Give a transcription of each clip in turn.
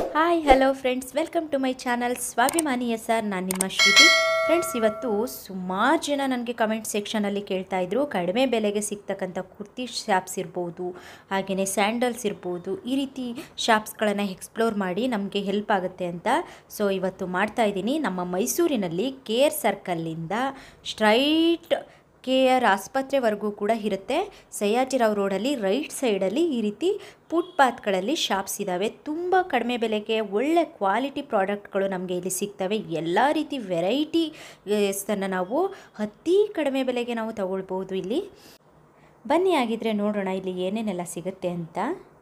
hi hello friends welcome to my channel Swabhimani S R ನಾನು ನಿಮ್ಮ ಶ್ರುತಿ friends ಇವತ್ತು ಸುಮಾರು ಜನ ನನಗೆ ಕಮೆಂಟ್ ಸೆಕ್ಷನಲ್ಲಿ ಕೇಳ್ತಾ ಇದ್ರು ಕಡಿಮೆ ಬೆಲೆಗೆ ಸಿಗ್ತಕ್ಕಂಥ ಕುರ್ತಿ ಶಾಪ್ಸ್ ಇರ್ಬೋದು ಹಾಗೆಯೇ ಸ್ಯಾಂಡಲ್ಸ್ ಇರ್ಬೋದು ಈ ರೀತಿ ಶಾಪ್ಸ್ಗಳನ್ನು ಎಕ್ಸ್ಪ್ಲೋರ್ ಮಾಡಿ ನಮಗೆ ಹೆಲ್ಪ್ ಆಗುತ್ತೆ ಅಂತ ಸೊ ಇವತ್ತು ಮಾಡ್ತಾ ಇದ್ದೀನಿ ನಮ್ಮ ಮೈಸೂರಿನಲ್ಲಿ ಕೆ ಆರ್ ಸರ್ಕಲ್ಲಿಂದ ಸ್ಟ್ರೈಟ್ ಕೆ ಆರ್ ಆಸ್ಪತ್ರೆವರೆಗೂ ಕೂಡ ಇರುತ್ತೆ ಸಯ್ಯಾಜಿರಾವ್ ರೋಡಲ್ಲಿ ರೈಟ್ ಸೈಡಲ್ಲಿ ಈ ರೀತಿ ಫುಟ್ಪಾತ್ಗಳಲ್ಲಿ ಶಾಪ್ಸ್ ಇದ್ದಾವೆ ತುಂಬ ಕಡಿಮೆ ಬೆಲೆಗೆ ಒಳ್ಳೆ ಕ್ವಾಲಿಟಿ ಪ್ರಾಡಕ್ಟ್ಗಳು ನಮಗೆ ಇಲ್ಲಿ ಸಿಗ್ತವೆ ಎಲ್ಲ ರೀತಿ ವೆರೈಟಿ ಅನ್ನು ನಾವು ಅತಿ ಕಡಿಮೆ ಬೆಲೆಗೆ ನಾವು ತಗೊಳ್ಬೋದು ಇಲ್ಲಿ ಬನ್ನಿ ಆಗಿದ್ರೆ ನೋಡೋಣ ಇಲ್ಲಿ ಏನೇನೆಲ್ಲ ಸಿಗುತ್ತೆ ಅಂತ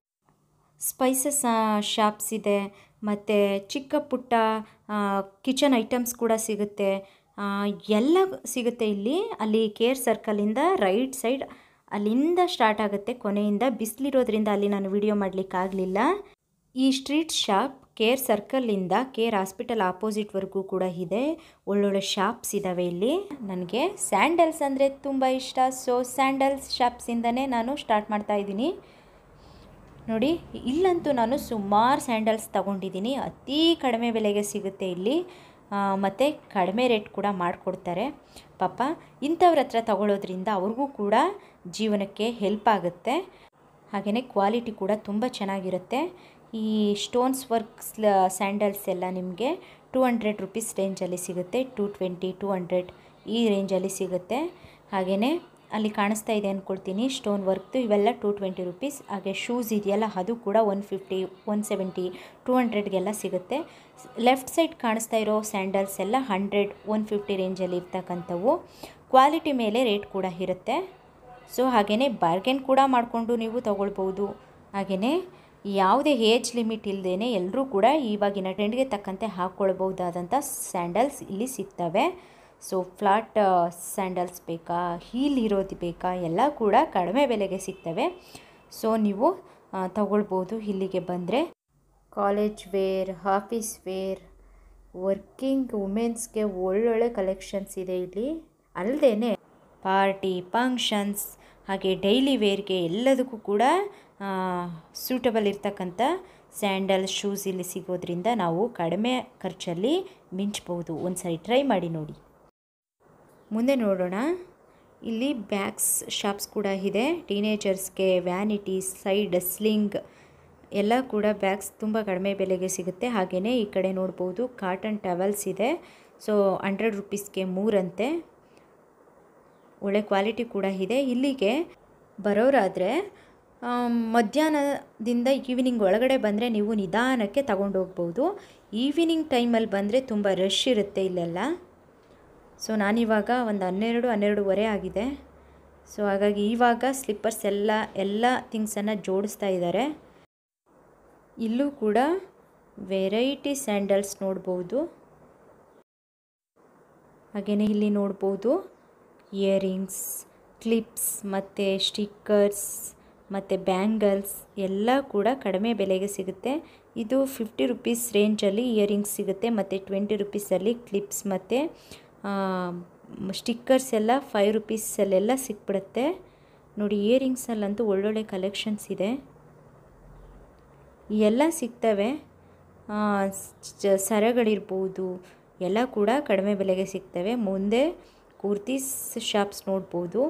ಸ್ಪೈಸಸ್ ಶಾಪ್ಸ್ ಇದೆ ಮತ್ತು ಚಿಕ್ಕ ಪುಟ್ಟ ಕಿಚನ್ ಐಟಮ್ಸ್ ಕೂಡ ಸಿಗುತ್ತೆ ಆ, ಎಲ್ಲ ಸಿಗುತ್ತೆ ಇಲ್ಲಿ ಅಲ್ಲಿ ಕೇರ್ ಸರ್ಕಲಿಂದ ರೈಟ್ ಸೈಡ್ ಅಲ್ಲಿಂದ ಸ್ಟಾರ್ಟ್ ಆಗುತ್ತೆ ಕೊನೆಯಿಂದ ಬಿಸಿಲಿರೋದ್ರಿಂದ ಅಲ್ಲಿ ನಾನು ವಿಡಿಯೋ ಮಾಡಲಿಕ್ಕಾಗಲಿಲ್ಲ ಈ ಸ್ಟ್ರೀಟ್ ಶಾಪ್ ಕೇರ್ ಸರ್ಕಲಿಂದ ಕೇರ್ ಹಾಸ್ಪಿಟಲ್ ಆಪೋಸಿಟ್ವರೆಗೂ ಕೂಡ ಇದೆ ಒಳ್ಳೊಳ್ಳೆ ಶಾಪ್ಸ್ ಇದ್ದಾವೆ ಇಲ್ಲಿ ನನಗೆ ಸ್ಯಾಂಡಲ್ಸ್ ಅಂದರೆ ತುಂಬ ಇಷ್ಟ ಸೊ ಸ್ಯಾಂಡಲ್ಸ್ ಶಾಪ್ಸಿಂದನೇ ನಾನು ಸ್ಟಾರ್ಟ್ ಮಾಡ್ತಾ ಇದ್ದೀನಿ ನೋಡಿ ಇಲ್ಲಂತೂ ನಾನು ಸುಮಾರು ಸ್ಯಾಂಡಲ್ಸ್ ತಗೊಂಡಿದ್ದೀನಿ ಅತಿ ಕಡಿಮೆ ಬೆಲೆಗೆ ಸಿಗುತ್ತೆ ಇಲ್ಲಿ ಮತ್ತು ಕಡಿಮೆ ರೇಟ್ ಕೂಡ ಮಾಡಿಕೊಡ್ತಾರೆ ಪಾಪ ಇಂಥವ್ರ ಹತ್ರ ತಗೊಳ್ಳೋದ್ರಿಂದ ಅವ್ರಿಗೂ ಕೂಡ ಜೀವನಕ್ಕೆ ಹೆಲ್ಪ್ ಆಗುತ್ತೆ ಹಾಗೆಯೇ ಕ್ವಾಲಿಟಿ ಕೂಡ ತುಂಬ ಚೆನ್ನಾಗಿರುತ್ತೆ ಈ ಸ್ಟೋನ್ಸ್ ವರ್ಕ್ಸ್ ಸ್ಯಾಂಡಲ್ಸ್ ಎಲ್ಲ ನಿಮಗೆ ಟೂ ಹಂಡ್ರೆಡ್ ರುಪೀಸ್ ರೇಂಜಲ್ಲಿ ಸಿಗುತ್ತೆ ಟೂ ಟ್ವೆಂಟಿ ಟೂ ಹಂಡ್ರೆಡ್ ಈ ರೇಂಜಲ್ಲಿ ಸಿಗುತ್ತೆ ಹಾಗೆಯೇ ಅಲ್ಲಿ ಕಾಣಿಸ್ತಾ ಇದೆ ಅಂದ್ಕೊಳ್ತೀನಿ ಸ್ಟೋನ್ ವರ್ಕ್ದು ಇವೆಲ್ಲ ಟೂ ಟ್ವೆಂಟಿ ರುಪೀಸ್ ಹಾಗೆ ಶೂಸ್ ಇದೆಯಲ್ಲ ಅದು ಕೂಡ one fifty one seventy two ಹಂಡ್ರೆಡ್ಗೆಲ್ಲ ಸಿಗುತ್ತೆ ಲೆಫ್ಟ್ ಸೈಡ್ ಕಾಣಿಸ್ತಾ ಇರೋ ಸ್ಯಾಂಡಲ್ಸ್ ಎಲ್ಲ ಹಂಡ್ರೆಡ್ ಒನ್ ಫಿಫ್ಟಿ ರೇಂಜಲ್ಲಿ ಇರ್ತಕ್ಕಂಥವು ಕ್ವಾಲಿಟಿ ಮೇಲೆ ರೇಟ್ ಕೂಡ ಇರುತ್ತೆ ಸೊ ಹಾಗೆಯೇ ಬಾರ್ಗೇನ್ ಕೂಡ ಮಾಡಿಕೊಂಡು ನೀವು ತಗೊಳ್ಬೋದು ಹಾಗೆಯೇ ಯಾವುದೇ ಏಜ್ ಲಿಮಿಟ್ ಇಲ್ಲದೇ ಎಲ್ಲರೂ ಕೂಡ ಇವಾಗಿನ ಟ್ರೆಂಡ್ಗೆ ತಕ್ಕಂತೆ ಹಾಕ್ಕೊಳ್ಬಹುದಾದಂಥ ಸ್ಯಾಂಡಲ್ಸ್ ಇಲ್ಲಿ ಸಿಗ್ತವೆ ಸೊ ಫ್ಲಾಟ್ ಸ್ಯಾಂಡಲ್ಸ್ ಬೇಕಾ ಹೀಲ್ ಇರೋದು ಬೇಕಾ ಎಲ್ಲ ಕೂಡ ಕಡಿಮೆ ಬೆಲೆಗೆ ಸಿಗ್ತವೆ ಸೊ ನೀವು ಆ, ತಗೊಳ್ಬೋದು ಇಲ್ಲಿಗೆ ಬಂದರೆ college wear office wear working ವುಮೆನ್ಸ್ಗೆ ಒಳ್ಳೊಳ್ಳೆ ಕಲೆಕ್ಷನ್ಸ್ ಇದೆ ಇಲ್ಲಿ ಅಲ್ಲದೇ ಪಾರ್ಟಿ ಫಂಕ್ಷನ್ಸ್ ಹಾಗೆ ಡೈಲಿ ವೇರ್ಗೆ ಎಲ್ಲದಕ್ಕೂ ಕೂಡ ಸೂಟಬಲ್ ಇರ್ತಕ್ಕಂಥ ಸ್ಯಾಂಡಲ್ ಶೂಸ್ ಇಲ್ಲಿ ಸಿಗೋದ್ರಿಂದ ನಾವು ಕಡಿಮೆ ಖರ್ಚಲ್ಲಿ ಮಿಂಚ್ಬೋದು ಒಂದು ಸರಿ ಟ್ರೈ ಮಾಡಿ ನೋಡಿ ಮುಂದೆ ನೋಡೋಣ ಇಲ್ಲಿ ಬ್ಯಾಗ್ಸ್ ಶಾಪ್ಸ್ ಕೂಡ ಇದೆ ಟೀನೇಜರ್ಸ್ಗೆ ವ್ಯಾನಿಟೀಸ್ ಸೈಡ್ ಸ್ಲಿಂಗ್ ಎಲ್ಲ ಕೂಡ ಬ್ಯಾಗ್ಸ್ ತುಂಬ ಕಡಿಮೆ ಬೆಲೆಗೆ ಸಿಗುತ್ತೆ ಹಾಗೆಯೇ ಈ ಕಡೆ ನೋಡ್ಬೋದು ಕಾಟನ್ ಟವಲ್ಸ್ ಇದೆ ಸೊ ಹಂಡ್ರೆಡ್ ರುಪೀಸ್ಗೆ ಮೂರಂತೆ ಒಳ್ಳೆ ಕ್ವಾಲಿಟಿ ಕೂಡ ಇದೆ ಇಲ್ಲಿಗೆ ಬರೋರಾದರೆ ಮಧ್ಯಾಹ್ನದಿಂದ ಈವ್ನಿಂಗ್ ಒಳಗಡೆ ಬಂದರೆ ನೀವು ನಿಧಾನಕ್ಕೆ ತಗೊಂಡೋಗ್ಬೋದು ಈವ್ನಿಂಗ್ ಟೈಮಲ್ಲಿ ಬಂದರೆ ತುಂಬ ರಶ್ ಇರುತ್ತೆ ಇಲ್ಲೆಲ್ಲ ಸೊ ನಾನಿವಾಗ ಒಂದು ಹನ್ನೆರಡು ಹನ್ನೆರಡುವರೆ ಆಗಿದೆ ಸೊ ಹಾಗಾಗಿ ಇವಾಗ ಸ್ಲಿಪ್ಪರ್ಸ್ ಎಲ್ಲ ಎಲ್ಲ ಥಿಂಗ್ಸನ್ನು ಜೋಡಿಸ್ತಾ ಇದ್ದಾರೆ ಇಲ್ಲೂ ಕೂಡ ವೆರೈಟಿ ಸ್ಯಾಂಡಲ್ಸ್ ನೋಡ್ಬೋದು ಹಾಗೆಯೇ ಇಲ್ಲಿ ನೋಡ್ಬೋದು ಇಯರಿಂಗ್ಸ್ ಕ್ಲಿಪ್ಸ್ ಮತ್ತು ಸ್ಟಿಕ್ಕರ್ಸ್ ಮತ್ತು ಬ್ಯಾಂಗಲ್ಸ್ ಎಲ್ಲ ಕೂಡ ಕಡಿಮೆ ಬೆಲೆಗೆ ಸಿಗುತ್ತೆ ಇದು ಫಿಫ್ಟಿ ರುಪೀಸ್ ರೇಂಜಲ್ಲಿ ಇಯರಿಂಗ್ಸ್ ಸಿಗುತ್ತೆ ಮತ್ತು ಟ್ವೆಂಟಿ ರುಪೀಸಲ್ಲಿ ಕ್ಲಿಪ್ಸ್ ಮತ್ತು ಸ್ಟಿಕ್ಕರ್ಸ್ ಎಲ್ಲ ಫೈವ್ ರುಪೀಸಲ್ಲೆಲ್ಲ ಸಿಕ್ಬಿಡುತ್ತೆ ನೋಡಿ ಇಯರಿಂಗ್ಸಲ್ಲಂತೂ ಒಳ್ಳೊಳ್ಳೆ ಕಲೆಕ್ಷನ್ಸ್ ಇದೆ ಎಲ್ಲ ಸಿಗ್ತವೆ ಆ, ಸ- ಸರಗಳಿರ್ಬೋದು ಎಲ್ಲ ಕೂಡ ಕಡಿಮೆ ಬೆಲೆಗೆ ಸಿಗ್ತವೆ ಮುಂದೆ ಕುರ್ತೀಸ್ ಶಾಪ್ಸ್ ನೋಡ್ಬೋದು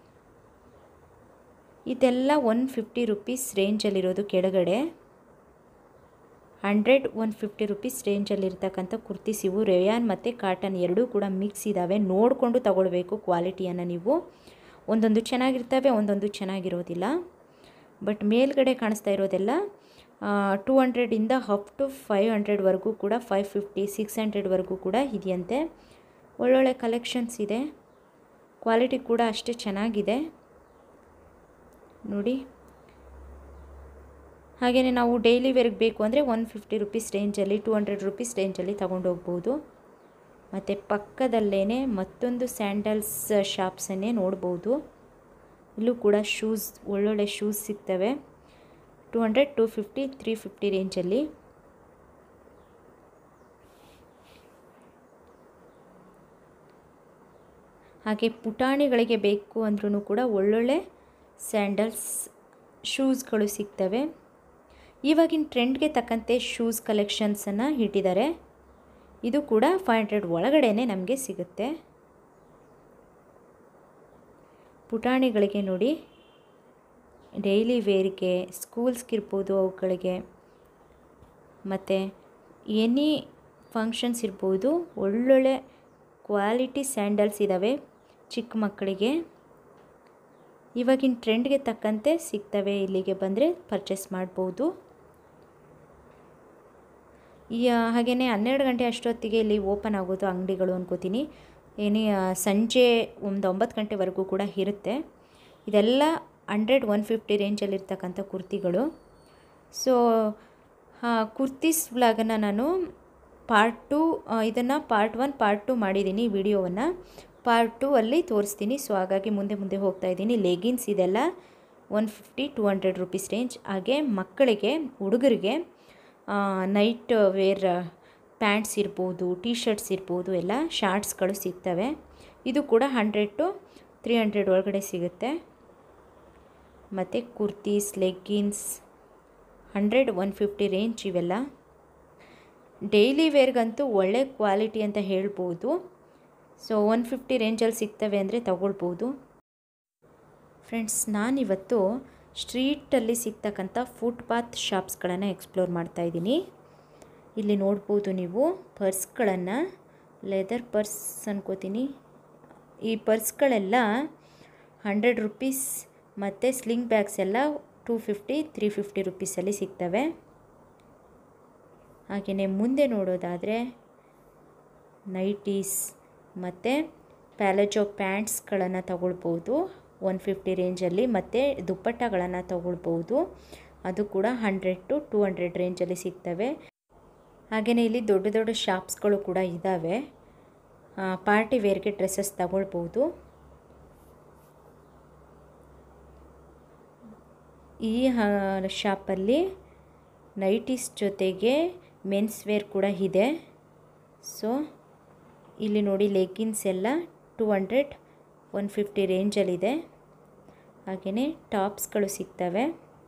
ಇದೆಲ್ಲ ಒನ್ ಫಿಫ್ಟಿ ರುಪೀಸ್ ರೇಂಜಲ್ಲಿರೋದು ಕೆಳಗಡೆ ಹಂಡ್ರೆಡ್ ಒನ್ ಫಿಫ್ಟಿ ರುಪೀಸ್ ರೇಂಜಲ್ಲಿರ್ತಕ್ಕಂಥ ಕುರ್ತೀಸ್ ಇವು ರೇಯಾನ್ ಮತ್ತು ಕಾಟನ್ ಎರಡೂ ಕೂಡ ಮಿಕ್ಸ್ ಇದ್ದಾವೆ ನೋಡಿಕೊಂಡು ತಗೊಳ್ಬೇಕು ಕ್ವಾಲಿಟಿಯನ್ನು ನೀವು ಒಂದೊಂದು ಚೆನ್ನಾಗಿರ್ತವೆ ಒಂದೊಂದು ಚೆನ್ನಾಗಿರೋದಿಲ್ಲ ಬಟ್ ಮೇಲ್ಗಡೆ ಕಾಣಿಸ್ತಾ ಇರೋದೆಲ್ಲ ಟೂ ಹಂಡ್ರೆಡಿಂದ ಅಪ್ ಟು ಫೈವ್ ಹಂಡ್ರೆಡ್ವರೆಗೂ ಕೂಡ ಫೈವ್ ಫಿಫ್ಟಿ ಸಿಕ್ಸ್ ಹಂಡ್ರೆಡ್ವರೆಗೂ ಕೂಡ ಇದೆಯಂತೆ ಒಳ್ಳೊಳ್ಳೆ ಕಲೆಕ್ಷನ್ಸ್ ಇದೆ ಕ್ವಾಲಿಟಿ ಕೂಡ ಅಷ್ಟೇ ಚೆನ್ನಾಗಿದೆ ನೋಡಿ ಹಾಗೆಯೇ ನಾವು ಡೈಲಿ ವೇರ್ಗೆ ಬೇಕು ಅಂದರೆ ಒನ್ ಫಿಫ್ಟಿ ರುಪೀಸ್ ರೇಂಜಲ್ಲಿ ಟೂ ಹಂಡ್ರೆಡ್ ರುಪೀಸ್ ರೇಂಜಲ್ಲಿ ತೊಗೊಂಡೋಗ್ಬೋದು ಮತ್ತು ಪಕ್ಕದಲ್ಲೇ ಮತ್ತೊಂದು ಸ್ಯಾಂಡಲ್ಸ್ ಶಾಪ್ಸನ್ನೇ ನೋಡ್ಬೋದು ಇಲ್ಲೂ ಕೂಡ ಶೂಸ್ ಒಳ್ಳೊಳ್ಳೆ ಶೂಸ್ ಸಿಗ್ತವೆ two hundred two fifty three fifty ರೇಂಜಲ್ಲಿ ಹಾಗೆ ಪುಟಾಣಿಗಳಿಗೆ ಬೇಕು ಅಂದ್ರೂ ಕೂಡ ಒಳ್ಳೊಳ್ಳೆ ಸ್ಯಾಂಡಲ್ಸ್ ಶೂಸ್ಗಳು ಸಿಗ್ತವೆ ಇವಾಗಿನ ಟ್ರೆಂಡ್ಗೆ ತಕ್ಕಂತೆ ಶೂಸ್ ಕಲೆಕ್ಷನ್ಸನ್ನು ಇಟ್ಟಿದ್ದಾರೆ ಇದು ಕೂಡ ಫೈವ್ ಹಂಡ್ರೆಡ್ ಒಳಗಡೆ ನಮಗೆ ಸಿಗುತ್ತೆ ಪುಟಾಣಿಗಳಿಗೆ ನೋಡಿ ಡೈಲಿ ವೇರಿಗೆ ಸ್ಕೂಲ್ಸ್ಗಿರ್ಬೋದು ಅವುಗಳಿಗೆ ಮತ್ತು ಎನಿ ಫಂಕ್ಷನ್ಸ್ ಇರ್ಬೋದು ಒಳ್ಳೊಳ್ಳೆ ಕ್ವಾಲಿಟಿ ಸ್ಯಾಂಡಲ್ಸ್ ಇದ್ದಾವೆ ಚಿಕ್ಕ ಮಕ್ಕಳಿಗೆ ಇವಾಗಿನ ಟ್ರೆಂಡ್ಗೆ ತಕ್ಕಂತೆ ಸಿಗ್ತವೆ ಇಲ್ಲಿಗೆ ಬಂದರೆ ಪರ್ಚೇಸ್ ಮಾಡ್ಬೋದು ಈ ಹಾಗೆಯೇ ಹನ್ನೆರಡು ಗಂಟೆ ಅಷ್ಟೊತ್ತಿಗೆ ಇಲ್ಲಿ ಓಪನ್ ಆಗೋದು ಅಂಗಡಿಗಳು ಅನ್ಕೋತೀನಿ ಏನೇ ಸಂಜೆ ಒಂದು ಒಂಬತ್ತು ಗಂಟೆವರೆಗೂ ಕೂಡ ಇರುತ್ತೆ ಇದೆಲ್ಲ ಹಂಡ್ರೆಡ್ ಒನ್ ಫಿಫ್ಟಿ ರೇಂಜಲ್ಲಿರ್ತಕ್ಕಂಥ ಕುರ್ತಿಗಳು ಸೊ ಕುರ್ತೀಸ್ ವ್ಲಾಗನ್ನು ನಾನು ಪಾರ್ಟ್ ಟು ಇದನ್ನು ಪಾರ್ಟ್ ಒನ್ ಪಾರ್ಟ್ ಟು ಮಾಡಿದ್ದೀನಿ ವಿಡಿಯೋವನ್ನು ಪಾರ್ಟ್ ಟು ಅಲ್ಲಿ ತೋರಿಸ್ತೀನಿ ಸೊ ಹಾಗಾಗಿ ಮುಂದೆ ಮುಂದೆ ಹೋಗ್ತಾ ಇದ್ದೀನಿ ಲೆಗಿನ್ಸ್ ಇದೆಲ್ಲ one fifty two hundred rupees range ಹಾಗೆ ಮಕ್ಕಳಿಗೆ ಹುಡುಗರಿಗೆ ನೈಟ್ ವೇರ್ ಪ್ಯಾಂಟ್ಸ್ ಇರ್ಬೋದು ಟೀ ಶರ್ಟ್ಸ್ ಇರ್ಬೋದು ಎಲ್ಲ ಶಾರ್ಟ್ಸ್ಗಳು ಸಿಗ್ತವೆ ಇದು ಕೂಡ ಹಂಡ್ರೆಡ್ ಟು ತ್ರೀ ಹಂಡ್ರೆಡ್ ಒಳಗಡೆ ಸಿಗುತ್ತೆ ಮತ್ತು kurtis leggings hundred one fifty range ಇವೆಲ್ಲ ಡೈಲಿ ವೇರ್ಗಂತೂ ಒಳ್ಳೆ ಕ್ವಾಲಿಟಿ ಅಂತ ಹೇಳ್ಬೋದು ಸೊ ಒನ್ ಫಿಫ್ಟಿ ರೇಂಜಲ್ಲಿ ಸಿಗ್ತವೆ ಅಂದರೆ ತಗೊಳ್ಬೋದು ಫ್ರೆಂಡ್ಸ್ ನಾನಿವತ್ತು ಸ್ಟ್ರೀಟಲ್ಲಿ ಸಿಗ್ತಕ್ಕಂಥ ಫುಟ್ಪಾತ್ ಶಾಪ್ಸ್ಗಳನ್ನು ಎಕ್ಸ್ಪ್ಲೋರ್ ಮಾಡ್ತಾಯಿದ್ದೀನಿ ಇಲ್ಲಿ ನೋಡ್ಬೋದು ನೀವು ಪರ್ಸ್ಗಳನ್ನು ಲೆದರ್ ಪರ್ಸ್ ಅನ್ಕೋತೀನಿ ಈ ಪರ್ಸ್ಗಳೆಲ್ಲ ಹಂಡ್ರೆಡ್ ರುಪೀಸ್ ಮತ್ತು ಸ್ಲಿಂಗ್ ಬ್ಯಾಗ್ಸ್ ಎಲ್ಲ ಟೂ ಫಿಫ್ಟಿ ತ್ರೀ ಫಿಫ್ಟಿ ರುಪೀಸಲ್ಲಿ ಸಿಗ್ತವೆ ಹಾಗೆಯೇ ಮುಂದೆ ನೋಡೋದಾದರೆ ನೈಟೀಸ್ ಮತ್ತು ಪ್ಯಾಲಜೋ ಪ್ಯಾಂಟ್ಸ್ಗಳನ್ನು ತಗೊಳ್ಬೋದು ಒನ್ ಫಿಫ್ಟಿ ರೇಂಜಲ್ಲಿ ಮತ್ತು ದುಪ್ಪಟ್ಟಗಳನ್ನು ತಗೊಳ್ಬೋದು ಅದು ಕೂಡ ಹಂಡ್ರೆಡ್ ಟು ಟೂ ಹಂಡ್ರೆಡ್ ರೇಂಜಲ್ಲಿ ಸಿಗ್ತವೆ ಹಾಗೆಯೇ ಇಲ್ಲಿ ದೊಡ್ಡ ದೊಡ್ಡ ಶಾಪ್ಸ್ಗಳು ಕೂಡ ಇದ್ದಾವೆ ಪಾರ್ಟಿ ವೇರ್ಗೆ ಡ್ರೆಸ್ಸಸ್ ತಗೊಳ್ಬೋದು ಈ ಶಾಪಲ್ಲಿ ನೈಟೀಸ್ ಜೊತೆಗೆ ಮೆನ್ಸ್ ವೇರ್ ಕೂಡ ಇದೆ ಸೊ ಇಲ್ಲಿ ನೋಡಿ ಲೆಗ್ಗಿನ್ಸ್ ಎಲ್ಲ ಟೂ ಹಂಡ್ರೆಡ್ ಒನ್ ಫಿಫ್ಟಿ ರೇಂಜಲ್ಲಿದೆ ಹಾಗೆಯೇ ಟಾಪ್ಸ್ಗಳು ಸಿಗ್ತವೆ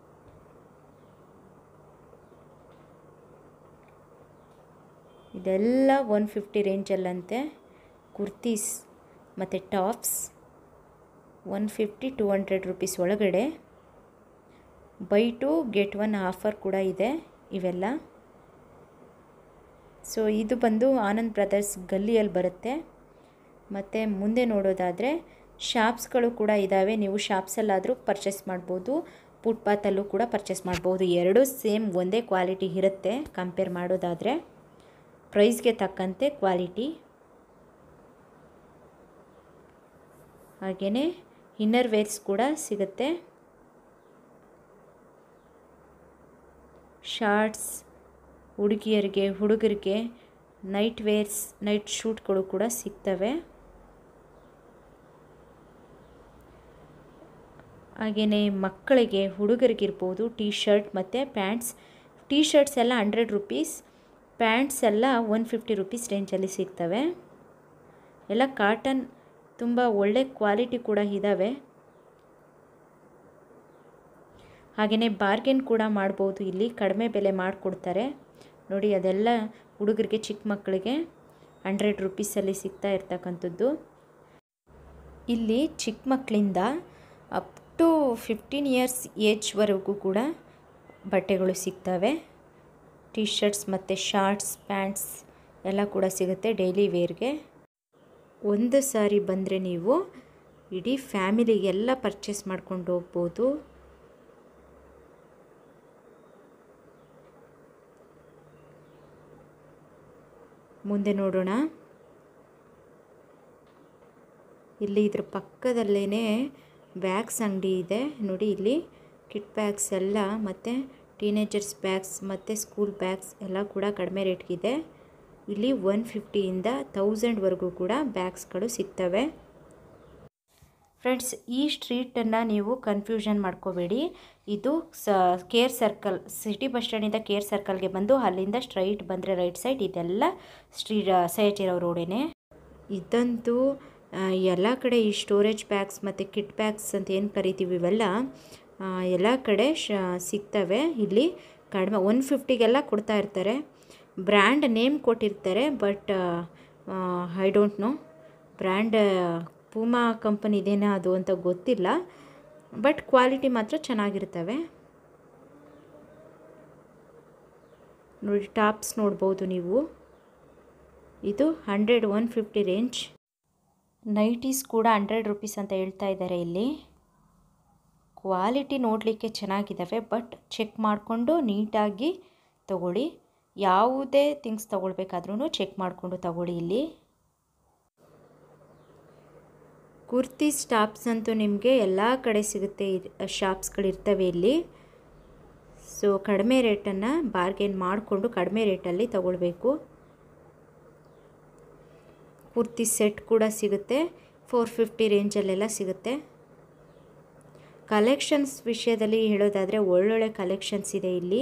ಇದೆಲ್ಲ ಒನ್ ಫಿಫ್ಟಿ ರೇಂಜಲ್ಲಂತೆ ಕುರ್ತೀಸ್ ಮತ್ತು tops one fifty two hundred rupees ಒಳಗಡೆ buy two get one offer ಕೂಡ ಇದೆ ಇವೆಲ್ಲ ಸೊ ಇದು ಬಂದು ಆನಂದ್ ಬ್ರದರ್ಸ್ ಗಲ್ಲಿಯಲ್ಲಿ ಬರುತ್ತೆ ಮತ್ತು ಮುಂದೆ ನೋಡೋದಾದರೆ ಶಾಪ್ಸ್ಗಳು ಕೂಡ ಇದ್ದಾವೆ ನೀವು ಶಾಪ್ಸಲ್ಲಾದರೂ ಪರ್ಚೇಸ್ ಮಾಡ್ಬೋದು ಫುಟ್ಪಾತಲ್ಲೂ ಕೂಡ ಪರ್ಚೇಸ್ ಮಾಡ್ಬೋದು ಎರಡೂ ಸೇಮ್ ಒಂದೇ ಕ್ವಾಲಿಟಿ ಇರುತ್ತೆ ಕಂಪೇರ್ ಮಾಡೋದಾದರೆ ಪ್ರೈಸ್ಗೆ ತಕ್ಕಂತೆ ಕ್ವಾಲಿಟಿ ಹಾಗೆಯೇ ಇನ್ನರ್ ವೇರ್ಸ್ ಕೂಡ ಸಿಗುತ್ತೆ ಶಾರ್ಟ್ಸ್ ಹುಡುಗಿಯರಿಗೆ ಹುಡುಗರಿಗೆ ನೈಟ್ ವೇರ್ಸ್ ನೈಟ್ ಶೂಟ್ಗಳು ಕೂಡ ಸಿಗ್ತವೆ ಹಾಗೆಯೇ ಮಕ್ಕಳಿಗೆ ಹುಡುಗರಿಗಿರ್ಬೋದು ಟೀ ಶರ್ಟ್ ಮತ್ತು ಪ್ಯಾಂಟ್ಸ್ ಟೀ ಶರ್ಟ್ಸ್ ಎಲ್ಲ ಹಂಡ್ರೆಡ್ ರುಪೀಸ್ ಪ್ಯಾಂಟ್ಸ್ ಎಲ್ಲ ಒನ್ ಫಿಫ್ಟಿ ರುಪೀಸ್ ರೇಂಜಲ್ಲಿ ಸಿಗ್ತವೆ ಎಲ್ಲ ಕಾಟನ್ ತುಂಬ ಒಳ್ಳೆ ಕ್ವಾಲಿಟಿ ಕೂಡ ಇದ್ದಾವೆ ಹಾಗೆಯೇ ಬಾರ್ಗೇನ್ ಕೂಡ ಮಾಡ್ಬೋದು ಇಲ್ಲಿ ಕಡಿಮೆ ಬೆಲೆ ಮಾಡಿಕೊಡ್ತಾರೆ ನೋಡಿ ಅದೆಲ್ಲ ಹುಡುಗರಿಗೆ ಚಿಕ್ಕ ಮಕ್ಕಳಿಗೆ ಹಂಡ್ರೆಡ್ ರುಪೀಸಲ್ಲಿ ಸಿಗ್ತಾ ಇರ್ತಕ್ಕಂಥದ್ದು ಇಲ್ಲಿ ಚಿಕ್ಕ ಮಕ್ಕಳಿಂದ ಅಪ್ ಟು ಫಿಫ್ಟೀನ್ ಇಯರ್ಸ್ ಏಜ್ವರೆಗೂ ಕೂಡ ಬಟ್ಟೆಗಳು ಸಿಗ್ತವೆ ಟೀ ಶರ್ಟ್ಸ್ ಮತ್ತು ಶಾರ್ಟ್ಸ್ ಪ್ಯಾಂಟ್ಸ್ ಎಲ್ಲ ಕೂಡ ಸಿಗುತ್ತೆ ಡೈಲಿ ವೇರ್ಗೆ ಒಂದು ಸಾರಿ ಬಂದರೆ ನೀವು ಇಡೀ ಫ್ಯಾಮಿಲಿಗೆಲ್ಲ ಪರ್ಚೇಸ್ ಮಾಡ್ಕೊಂಡು ಹೋಗ್ಬೋದು ಮುಂದೆ ನೋಡೋಣ ಇಲ್ಲಿ ಇದ್ರ ಪಕ್ಕದಲ್ಲೇ ಬ್ಯಾಗ್ಸ್ ಅಂಗಡಿ ಇದೆ ನೋಡಿ ಇಲ್ಲಿ ಕಿಟ್ ಬ್ಯಾಗ್ಸ್ ಎಲ್ಲ ಮತ್ತು ಟೀನೇಜರ್ಸ್ ಬ್ಯಾಗ್ಸ್ ಮತ್ತು ಸ್ಕೂಲ್ ಬ್ಯಾಗ್ಸ್ ಎಲ್ಲ ಕೂಡ ಕಡಿಮೆ ರೇಟ್ಗಿದೆ ಇಲ್ಲಿ ಒನ್ ಫಿಫ್ಟಿಯಿಂದ ತೌಸಂಡ್ವರೆಗೂ ಕೂಡ ಬ್ಯಾಗ್ಸ್ಗಳು ಸಿಗ್ತವೆ ಫ್ರೆಂಡ್ಸ್ ಈ ಸ್ಟ್ರೀಟನ್ನು ನೀವು ಕನ್ಫ್ಯೂಷನ್ ಮಾಡ್ಕೋಬೇಡಿ ಇದು ಸ ಕೇರ್ ಸರ್ಕಲ್ ಸಿಟಿ ಬಸ್ ಸ್ಟ್ಯಾಂಡಿಂದ ಕೇರ್ ಸರ್ಕಲ್ಗೆ ಬಂದು ಅಲ್ಲಿಂದ ಸ್ಟ್ರೈಟ್ ಬಂದರೆ ರೈಟ್ ಸೈಡ್ ಇದೆಲ್ಲ ಸ್ಟ್ರೀ ಸಯಾಜಿರಾವ್ ರೋಡೇನೆ ಇದಂತೂ ಎಲ್ಲ ಕಡೆ ಈ ಸ್ಟೋರೇಜ್ ಬ್ಯಾಗ್ಸ್ ಮತ್ತು ಕಿಟ್ ಬ್ಯಾಗ್ಸ್ ಅಂತ ಏನು ಕರಿತೀವಿ ಇವೆಲ್ಲ ಎಲ್ಲ ಕಡೆ ಶ ಸಿಗ್ತವೆ ಇಲ್ಲಿ ಕಡಿಮೆ ಒನ್ ಫಿಫ್ಟಿಗೆಲ್ಲ ಕೊಡ್ತಾ ಇರ್ತಾರೆ ಬ್ರ್ಯಾಂಡ್ ನೇಮ್ ಕೊಟ್ಟಿರ್ತಾರೆ but I don't know brand Puma ಕಂಪನಿದೇನಾ ಅದು ಅಂತ ಗೊತ್ತಿಲ್ಲ ಬಟ್ ಕ್ವಾಲಿಟಿ ಮಾತ್ರ ಚೆನ್ನಾಗಿರ್ತವೆ ನೋಡಿ ಟಾಪ್ಸ್ ನೋಡ್ಬೋದು ನೀವು ಇದು hundred one fifty range nighties ಕೂಡ ಹಂಡ್ರೆಡ್ ರುಪೀಸ್ ಅಂತ ಹೇಳ್ತಾ ಇದ್ದಾರೆ ಇಲ್ಲಿ ಕ್ವಾಲಿಟಿ ನೋಡಲಿಕ್ಕೆ ಚೆನ್ನಾಗಿದ್ದಾವೆ ಬಟ್ ಚೆಕ್ ಮಾಡಿಕೊಂಡು ನೀಟಾಗಿ ತಗೊಳ್ಳಿ ಯಾವುದೇ ಥಿಂಗ್ಸ್ ತೊಗೊಳ್ಬೇಕಾದ್ರೂ ಚೆಕ್ ಮಾಡಿಕೊಂಡು ತಗೊಳ್ಳಿ ಇಲ್ಲಿ ಕುರ್ತೀಸ್ ಟಾಪ್ಸ್ ಅಂತೂ ನಿಮಗೆ ಎಲ್ಲ ಕಡೆ ಸಿಗುತ್ತೆ ಶಾಪ್ಸ್ಗಳಿರ್ತವೆ ಇಲ್ಲಿ ಸೊ ಕಡಿಮೆ ರೇಟನ್ನು ಬಾರ್ಗೇನ್ ಮಾಡಿಕೊಂಡು ಕಡಿಮೆ ರೇಟಲ್ಲಿ ತಗೊಳ್ಬೇಕು ಕುರ್ತಿ ಸೆಟ್ ಕೂಡ ಸಿಗುತ್ತೆ ಫೋರ್ ಫಿಫ್ಟಿ ರೇಂಜಲ್ಲೆಲ್ಲ ಸಿಗುತ್ತೆ ಕಲೆಕ್ಷನ್ಸ್ ವಿಷಯದಲ್ಲಿ ಹೇಳೋದಾದರೆ ಒಳ್ಳೊಳ್ಳೆ ಕಲೆಕ್ಷನ್ಸ್ ಇದೆ ಇಲ್ಲಿ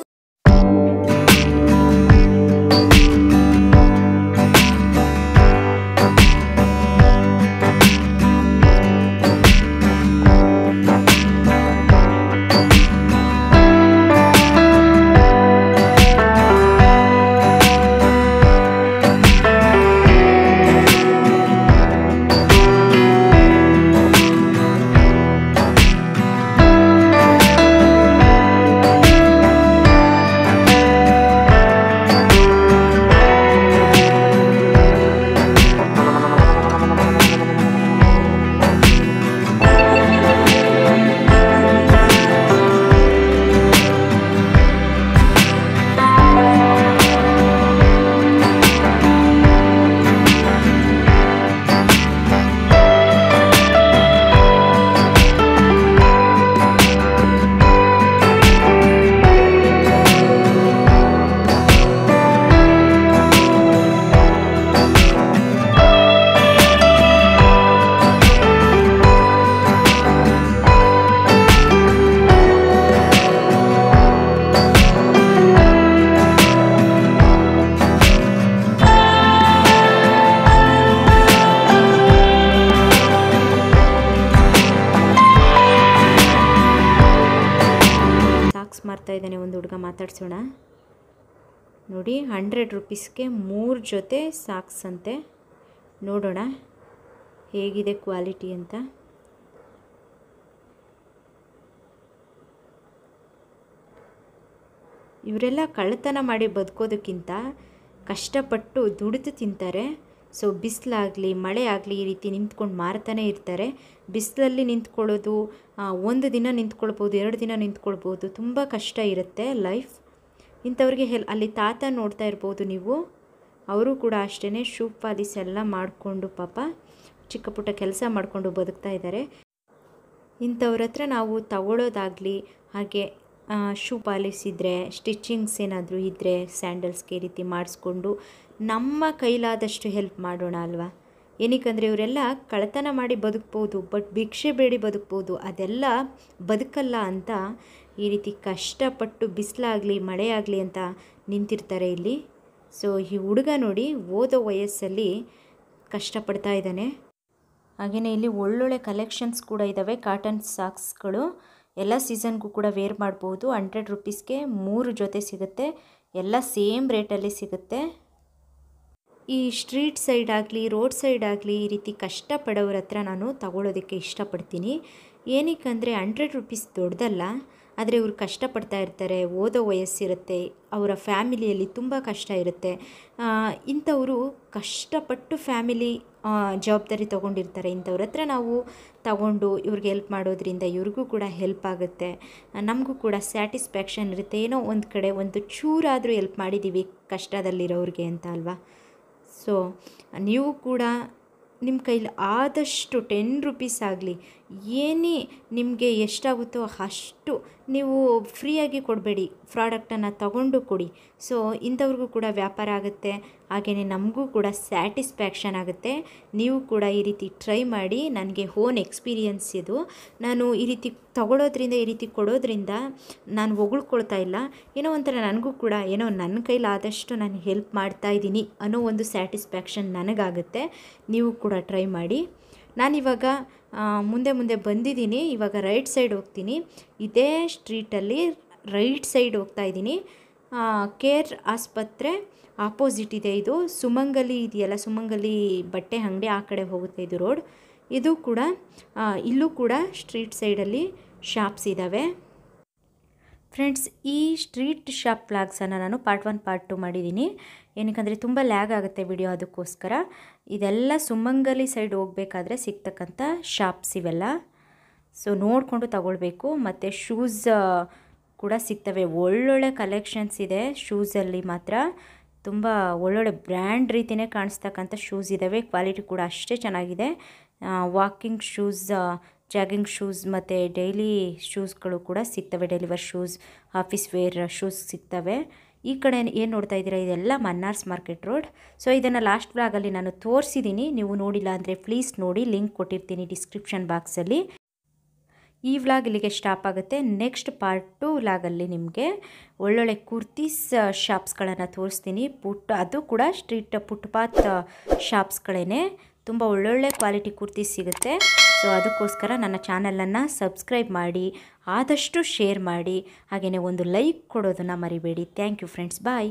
ಸಾಕ್ಸ್ ಮಾರ್ತಾ ಇದ್ದಾನೆ ಒಂದು ಹುಡುಗ ಮಾತಾಡ್ಸೋಣ ನೋಡಿ ಹಂಡ್ರೆಡ್ ರುಪೀಸ್ಗೆ ಮೂರು ಜೊತೆ ಸಾಕ್ಸ್ ಅಂತೆ ನೋಡೋಣ ಹೇಗಿದೆ ಕ್ವಾಲಿಟಿ ಅಂತ ಇವರೆಲ್ಲ ಕಳ್ಳತನ ಮಾಡಿ ಬದುಕೋದಕ್ಕಿಂತ ಕಷ್ಟಪಟ್ಟು ದುಡಿದು ತಿಂತಾರೆ ಸೊ ಬಿಸಿಲಾಗಲಿ ಮಳೆ ಆಗಲಿ ಈ ರೀತಿ ನಿಂತ್ಕೊಂಡು ಮಾರ್ತಾನೆ ಇರ್ತಾರೆ ಬಿಸಿಲಲ್ಲಿ ನಿಂತ್ಕೊಳ್ಳೋದು ಆ, ಒಂದು ದಿನ ನಿಂತ್ಕೊಳ್ಬೋದು ಎರಡು ದಿನ ನಿಂತ್ಕೊಳ್ಬೋದು ತುಂಬ ಕಷ್ಟ ಇರುತ್ತೆ ಲೈಫ್ ಇಂಥವ್ರಿಗೆ ಹೆಲ್ ಅಲ್ಲಿ ತಾತ ನೋಡ್ತಾ ಇರ್ಬೋದು ನೀವು ಅವರು ಕೂಡ ಅಷ್ಟೇ ಶೂ ಪಾಲಿಸ್ ಎಲ್ಲ ಮಾಡಿಕೊಂಡು ಪಾಪ ಚಿಕ್ಕ ಪುಟ್ಟ ಕೆಲಸ ಮಾಡಿಕೊಂಡು ಬದುಕ್ತಾ ಇದ್ದಾರೆ ಇಂಥವ್ರ ಹತ್ರ ನಾವು ತಗೊಳ್ಳೋದಾಗಲಿ ಹಾಗೆ ಶೂ ಪಾಲಿಸ್ ಇದ್ದರೆ ಸ್ಟಿಚಿಂಗ್ಸ್ ಏನಾದರೂ ಇದ್ದರೆ ಸ್ಯಾಂಡಲ್ಸ್ಗೆ ಈ ರೀತಿ ಮಾಡಿಸ್ಕೊಂಡು ನಮ್ಮ ಕೈಲಾದಷ್ಟು ಹೆಲ್ಪ್ ಮಾಡೋಣ ಅಲ್ವಾ ಏನಕ್ಕಂದರೆ ಇವರೆಲ್ಲ ಕಳ್ಳತನ ಮಾಡಿ ಬದುಕ್ಬೋದು ಬಟ್ ಭಿಕ್ಷೆ ಬೇಡಿ ಬದುಕ್ಬೋದು ಅದೆಲ್ಲ ಬದುಕಲ್ಲ ಅಂತ ಈ ರೀತಿ ಕಷ್ಟಪಟ್ಟು ಬಿಸಿಲಾಗಲಿ ಮಳೆ ಆಗಲಿ ಅಂತ ನಿಂತಿರ್ತಾರೆ ಇಲ್ಲಿ ಸೊ ಈ ಹುಡುಗ ನೋಡಿ ಓದೋ ವಯಸ್ಸಲ್ಲಿ ಕಷ್ಟಪಡ್ತಾ ಇದ್ದಾನೆ ಹಾಗೆಯೇ ಇಲ್ಲಿ ಒಳ್ಳೊಳ್ಳೆ ಕಲೆಕ್ಷನ್ಸ್ ಕೂಡ ಇದ್ದಾವೆ ಕಾಟನ್ ಸಾಕ್ಸ್ಗಳು ಎಲ್ಲ ಸೀಸನ್ಗೂ ಕೂಡ ವೇರ್ ಮಾಡ್ಬೋದು ಹಂಡ್ರೆಡ್ ರುಪೀಸ್ಗೆ ಮೂರು ಜೊತೆ ಸಿಗುತ್ತೆ ಎಲ್ಲ ಸೇಮ್ ರೇಟಲ್ಲಿ ಸಿಗುತ್ತೆ ಈ ಸ್ಟ್ರೀಟ್ ಸೈಡ್ ಆಗಲಿ ರೋಡ್ ಸೈಡ್ ಆಗಲಿ ಈ ರೀತಿ ಕಷ್ಟಪಡೋರ ಹತ್ರ ನಾನು ತಗೊಳ್ಳೋದಕ್ಕೆ ಇಷ್ಟಪಡ್ತೀನಿ ಏನಕ್ಕಂದರೆ ಹಂಡ್ರೆಡ್ ರುಪೀಸ್ ದೊಡ್ಡದಲ್ಲ ಆದರೆ ಇವರು ಕಷ್ಟಪಡ್ತಾ ಇರ್ತಾರೆ ಓದೋ ವಯಸ್ಸಿರುತ್ತೆ ಅವರ ಫ್ಯಾಮಿಲಿಯಲ್ಲಿ ತುಂಬ ಕಷ್ಟ ಇರುತ್ತೆ ಆ, ಇಂಥವರು ಕಷ್ಟಪಟ್ಟು ಫ್ಯಾಮಿಲಿ ಆ, ಜವಾಬ್ದಾರಿ ತೊಗೊಂಡಿರ್ತಾರೆ ಇಂಥವ್ರ ಹತ್ರ ನಾವು ತಗೊಂಡು ಇವ್ರಿಗೆ ಹೆಲ್ಪ್ ಮಾಡೋದ್ರಿಂದ ಇವ್ರಿಗೂ ಕೂಡ ಹೆಲ್ಪ್ ಆಗುತ್ತೆ ನಮಗೂ ಕೂಡ ಸ್ಯಾಟಿಸ್ಫ್ಯಾಕ್ಷನ್ ಇರುತ್ತೆ ಏನೋ ಒಂದು ಕಡೆ ಒಂದು ಚೂರಾದರೂ ಹೆಲ್ಪ್ ಮಾಡಿದ್ದೀವಿ ಕಷ್ಟದಲ್ಲಿರೋರಿಗೆ ಅಂತ ಅಲ್ವಾ ಸೊ ನೀವು ಕೂಡ ನಿಮ್ಮ ಕೈಲಿ ಆದಷ್ಟು ಟೆನ್ ರುಪೀಸ್ ಆಗಲಿ ಏನೇ ನಿಮಗೆ ಎಷ್ಟಾಗುತ್ತೋ ಅಷ್ಟು ನೀವು ಫ್ರೀಯಾಗಿ ಕೊಡಬೇಡಿ ಪ್ರಾಡಕ್ಟನ್ನು ತಗೊಂಡು ಕೊಡಿ ಸೊ ಇಂಥವ್ರಿಗೂ ಕೂಡ ವ್ಯಾಪಾರ ಆಗುತ್ತೆ ಹಾಗೆಯೇ ನಮಗೂ ಕೂಡ ಸ್ಯಾಟಿಸ್ಫ್ಯಾಕ್ಷನ್ ಆಗುತ್ತೆ ನೀವು ಕೂಡ ಈ ರೀತಿ ಟ್ರೈ ಮಾಡಿ ನನಗೆ ಓನ್ ಎಕ್ಸ್ಪೀರಿಯನ್ಸ್ ಇದು ನಾನು ಈ ರೀತಿ ತಗೊಳ್ಳೋದ್ರಿಂದ ಈ ರೀತಿ ಕೊಡೋದ್ರಿಂದ ನಾನು ಹೊಗಳ್ಕೊಳ್ತಾ ಇಲ್ಲ ಏನೋ ಒಂಥರ ನನಗೂ ಕೂಡ ಏನೋ ನನ್ನ ಕೈಲಾದಷ್ಟು ನಾನು ಹೆಲ್ಪ್ ಮಾಡ್ತಾ ಇದ್ದೀನಿ ಅನ್ನೋ ಒಂದು ಸ್ಯಾಟಿಸ್ಫ್ಯಾಕ್ಷನ್ ನನಗಾಗುತ್ತೆ ನೀವು ಕೂಡ ಟ್ರೈ ಮಾಡಿ ನಾನಿವಾಗ ಆ, ಮುಂದೆ ಮುಂದೆ ಬಂದಿದ್ದೀನಿ ಇವಾಗ ರೈಟ್ ಸೈಡ್ ಹೋಗ್ತೀನಿ ಇದೇ ಸ್ಟ್ರೀಟಲ್ಲಿ ರೈಟ್ ಸೈಡ್ ಹೋಗ್ತಾ ಇದ್ದೀನಿ ಕೇರ್ ಆಸ್ಪತ್ರೆ ಆಪೋಸಿಟ್ ಇದೆ ಇದು ಸುಮಂಗಲಿ ಇದೆಯಲ್ಲ ಸುಮಂಗಲಿ ಬಟ್ಟೆ ಅಂಗಡಿ ಆ ಕಡೆ ಹೋಗುತ್ತೆ ಇದು ರೋಡ್ ಇದು ಕೂಡ ಆ, ಇಲ್ಲೂ ಕೂಡ ಸ್ಟ್ರೀಟ್ ಸೈಡಲ್ಲಿ ಶಾಪ್ಸ್ ಇದ್ದಾವೆ ಫ್ರೆಂಡ್ಸ್ ಈ ಸ್ಟ್ರೀಟ್ ಶಾಪ್ ಫ್ಲಾಗ್ಸನ್ನು ನಾನು ಪಾರ್ಟ್ ಒನ್ ಪಾರ್ಟ್ ಟು ಮಾಡಿದ್ದೀನಿ ಏನಕ್ಕಂದರೆ ತುಂಬ ಲ್ಯಾಗ್ ಆಗುತ್ತೆ ವಿಡಿಯೋ ಅದಕ್ಕೋಸ್ಕರ ಇದೆಲ್ಲ ಸುಮಂಗಲಿ ಸೈಡ್ ಹೋಗಬೇಕಾದ್ರೆ ಸಿಗ್ತಕ್ಕಂಥ ಶಾಪ್ಸ್ ಇವೆಲ್ಲ ಸೊ ನೋಡಿಕೊಂಡು ತಗೊಳ್ಬೇಕು ಮತ್ತು ಶೂಸ್ ಕೂಡ ಸಿಗ್ತವೆ ಒಳ್ಳೊಳ್ಳೆ ಕಲೆಕ್ಷನ್ಸ್ ಇದೆ ಶೂಸಲ್ಲಿ ಮಾತ್ರ ತುಂಬ ಒಳ್ಳೊಳ್ಳೆ ಬ್ರ್ಯಾಂಡ್ ರೀತಿಯೇ ಕಾಣಿಸ್ತಕ್ಕಂಥ ಶೂಸ್ ಇದ್ದಾವೆ ಕ್ವಾಲಿಟಿ ಕೂಡ ಅಷ್ಟೇ ಚೆನ್ನಾಗಿದೆ ವಾಕಿಂಗ್ ಶೂಸ್ ಜಾಗಿಂಗ್ ಶೂಸ್ ಮತ್ತು ಡೈಲಿ ಶೂಸ್ಗಳು ಕೂಡ ಸಿಗ್ತವೆ deliver shoes office wear shoes ಸಿಗ್ತವೆ ಈ ಕಡೆ ಏನು ನೋಡ್ತಾ ಇದ್ದೀರಾ ಇದೆಲ್ಲ ಮನ್ನಾರ್ಸ್ ಮಾರ್ಕೆಟ್ ರೋಡ್ ಸೊ ಇದನ್ನು ಲಾಸ್ಟ್ ಬ್ಲಾಗಲ್ಲಿ ನಾನು ತೋರಿಸಿದ್ದೀನಿ ನೀವು ನೋಡಿಲ್ಲ ಅಂದರೆ ಪ್ಲೀಸ್ ನೋಡಿ ಲಿಂಕ್ ಕೊಟ್ಟಿರ್ತೀನಿ ಡಿಸ್ಕ್ರಿಪ್ಷನ್ ಬಾಕ್ಸಲ್ಲಿ ಈ ವ್ಲಾಗ್ ಇಲ್ಲಿಗೆ ಸ್ಟಾಪ್ ಆಗುತ್ತೆ ನೆಕ್ಸ್ಟ್ ಪಾರ್ಟ್ ಟು ವ್ಲಾಗಲ್ಲಿ ನಿಮಗೆ ಒಳ್ಳೊಳ್ಳೆ ಕುರ್ತೀಸ್ ಶಾಪ್ಸ್ಗಳನ್ನು ತೋರಿಸ್ತೀನಿ ಪುಟ್ ಅದು ಕೂಡ ಸ್ಟ್ರೀಟ್ ಫುಟ್ಪಾತ್ ಶಾಪ್ಸ್ಗಳೇ ತುಂಬ ಒಳ್ಳೊಳ್ಳೆ ಕ್ವಾಲಿಟಿ ಕುರ್ತೀಸ್ ಸಿಗುತ್ತೆ ಸೊ ಅದಕ್ಕೋಸ್ಕರ ನನ್ನ ಚಾನಲನ್ನು ಸಬ್ಸ್ಕ್ರೈಬ್ ಮಾಡಿ ಆದಷ್ಟು ಶೇರ್ ಮಾಡಿ ಹಾಗೆಯೇ ಒಂದು ಲೈಕ್ ಕೊಡೋದನ್ನು ಮರಿಬೇಡಿ ಥ್ಯಾಂಕ್ ಯು ಫ್ರೆಂಡ್ಸ್ ಬಾಯ್